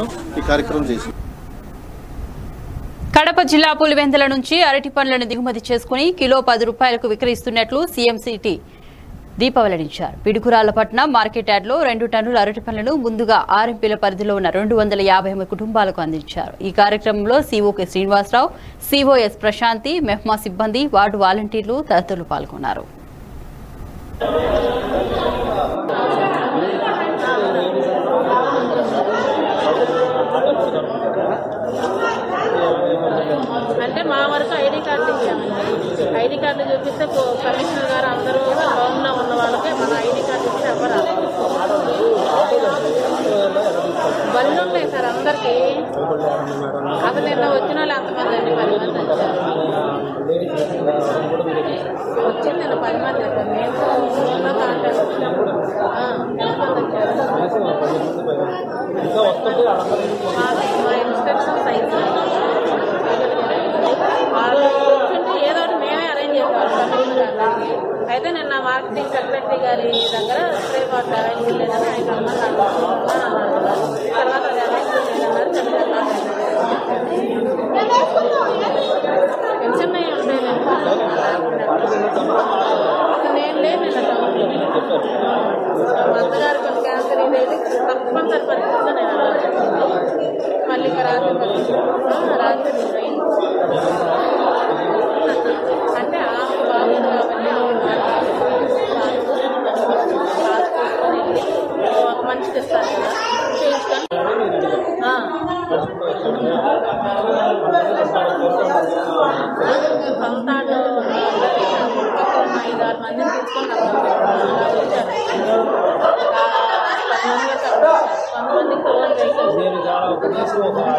ఈ కార్యక్రమం చేసి కడప జిల్లా పులివెందుల నుంచి అరటి పండ్లను దిగుమతి చేసుకుని కిలో పది రూపాయలకు విక్రయిస్తున్నట్లు సీఎం సిటీ దీప వెల్లడించారు పిడుగురాలపట్నం మార్కెట్ యార్డ్లో రెండు టన్నుల అరటి పండ్లను ముందుగా ఆర్ఎంపీల పరిధిలో ఉన్న రెండు వందల యాభై మంది కుటుంబాలకు అందించారు ఈ కార్యక్రమంలో సీఓకే శ్రీనివాసరావు సీఓఎస్ ప్రశాంతి మెహ్మా సిబ్బంది వార్డు వాలంటీర్లు తదితరులు పాల్గొన్నారు అంటే మా వరకు ఐడి కార్డు ఇచ్చామండి ఐడి కార్డు చూపిస్తే పో- కమిషనర్ గారు అందరూ టౌన్ లో ఉన్న వాళ్ళకే మన ఐడి కార్డు ఇచ్చి ఎవరు బళ్ళు ఉన్నాయి సార్ అందరికి అసలు నిన్న వచ్చిన వాళ్ళు ఎంతమంది అండి పది మంది వచ్చారు వచ్చింది నిన్న పది మంది వచ్చారు మేము ఉన్న కాంటాక్ట్ ఆ, ఎంతమంది వచ్చారు మా- మా ఇన్స్ట్రక్షన్స్ అయితే వాళ్ళు కూర్చుంటే ఏదో ఒకటి మేమే అరేంజ్ చేసేవాళ్ళం కమిషనర్ గారికి అయితే నిన్న మార్కెటింగ్ సెక్రటరీ గారి దగ్గర స్ప్రే బాటిల్ అవైలబుల్ లేదని ఆయన అన్నారు అన్నారు తర్వాత అది అవైలబుల్ లేదన్నారు చెప్పారు చిన్న చిన్నవి ఉంటాయి అసలు నేను లేను నిన్న టౌన్లో. మా అత్తగారు కొంచెం క్యాన్సర్ ఇదైతే తప్పనిసరి పరిస్థితుల్లో నేను వెళ్ళాల్సి వచ్చింది మళ్ళీ ఇక రాత్రి పరిస్థితి ఆ, రాత్రి నేను అయింది. అంటే ఆమె బాగుంది ఒక మనిషికి ఇస్తారు కదా చేయించుకొని ఆ. సొంత ఆటో ఐదు ఆరు మందిని తీసుకొని అలా వచ్చారు పది మంది వరకు అక్కడ వచ్చారు. కొంతమందికి ఓన్ వెహికల్స్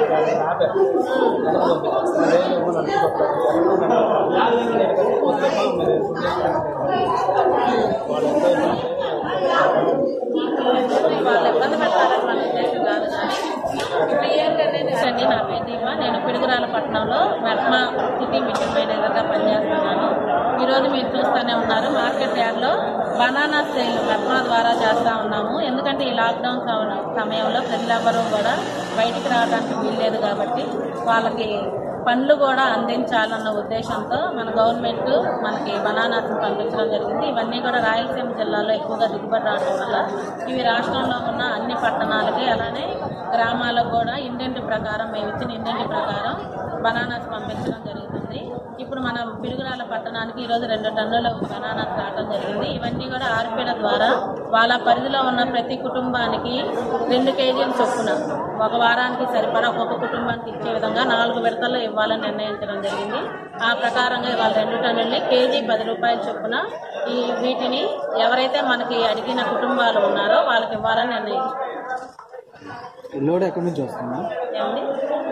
వాళ్ళు ఇబ్బంది పెట్టాలని మన ఉద్దేశం కాదు కానీ ఇప్పుడు ఏంటంటే అండి నా పేరు దీప నేను పిడుగురాల పట్టణంలో మెట్మా సిటీ మిషన్ మేనేజర్గా పనిచేస్తున్నాను ఈరోజు మీరు చూస్తూనే ఉన్నారు మార్కెట్ యార్డ్లో బనానా సేల్ మెట్మా ద్వారా చేస్తూ ఉన్నాము ఎందుకంటే ఈ లాక్డౌన్ సమ- సమయంలో ప్రజలెవరూ కూడా బయటికి రావడానికి వీల్లేదు కాబట్టి వాళ్ళకి పండ్లు కూడా అందించాలన్న ఉద్దేశంతో మన గవర్నమెంట్ మనకి బనానాస్ పంపించడం జరిగింది ఇవన్నీ కూడా రాయలసీమ జిల్లాలో ఎక్కువగా దిగుబడి రావడం వల్ల ఇవి రాష్ట్రంలో ఉన్న అన్ని పట్టణాలకి అలానే గ్రామాలకు కూడా ఇండెంట్ ప్రకారం మేము ఇచ్చిన ఇండెంట్ ప్రకారం బనానాస్ పంపించడం జరుగుతుంది ఇప్పుడు మనం పిడుగురాల పట్టణానికి ఈరోజు రెండు టన్నుల బనానాస్ రావడం జరిగింది ఇవన్నీ కూడా ఆర్పీల ద్వారా వాళ్ళ పరిధిలో ఉన్న ప్రతి కుటుంబానికి రెండు కేజీలు చొప్పున ఒక వారానికి సరిపడా ఒక్కొక్క కుటుంబానికి ఇచ్చే విధంగా నాలుగు విడతల్లో ఇవ్వాలని నిర్ణయించడం జరిగింది ఆ ప్రకారంగా ఇవాళ రెండు టన్నుల్ని కేజీ పది రూపాయల చొప్పున ఈ వీటిని ఎవరైతే మనకి అడిగిన కుటుంబాలు ఉన్నారో వాళ్ళకి ఇవ్వాలని నిర్ణయించారు లోడ్ ఎక్కడి నుంచి వస్తుంది ఏమండి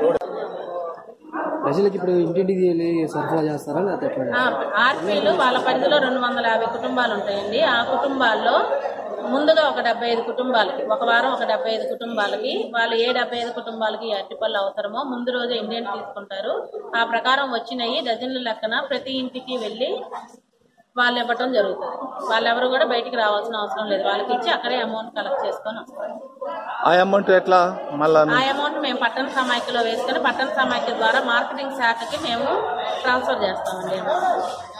ప్రజలకు ఇప్పుడు ఇంటింటికి వెళ్ళి సరఫరా చేస్తారా లేకపోతే ఎట్లా ఆ, ఆర్పీలు వాళ్ళ పరిధిలో రెండు వందల యాభై కుటుంబాలు ఉంటాయండి ఆ కుటుంబాల్లో ముందుగా ఒక డెబ్బై ఐదు కుటుంబాలకి ఒక వారం ఒక డెబ్బై ఐదు కుటుంబాలకి వాళ్ళు ఏ డెబ్బై ఐదు కుటుంబాలకి ఈ అరటిపళ్ళు అవసరమో ముందు రోజే ఇండియన్ తీసుకుంటారు ఆ ప్రకారం వచ్చినవి డజన్ల లెక్కన ప్రతి ఇంటికి వెళ్ళి వాళ్ళు ఇవ్వటం జరుగుతుంది వాళ్ళెవరు కూడా బయటికి రావాల్సిన అవసరం లేదు వాళ్ళకి ఇచ్చి అక్కడే అమౌంట్ కలెక్ట్ చేసుకొని వస్తారు ఆ అమౌంట్ ఎట్లా మళ్ళా ఆ అమౌంట్ మేము పట్టణ సమాఖ్యలో వేసుకొని పట్టణ సమాఖ్య ద్వారా మార్కెటింగ్ శాఖకి మేము ట్రాన్స్ఫర్ చేస్తామండి అమౌంట్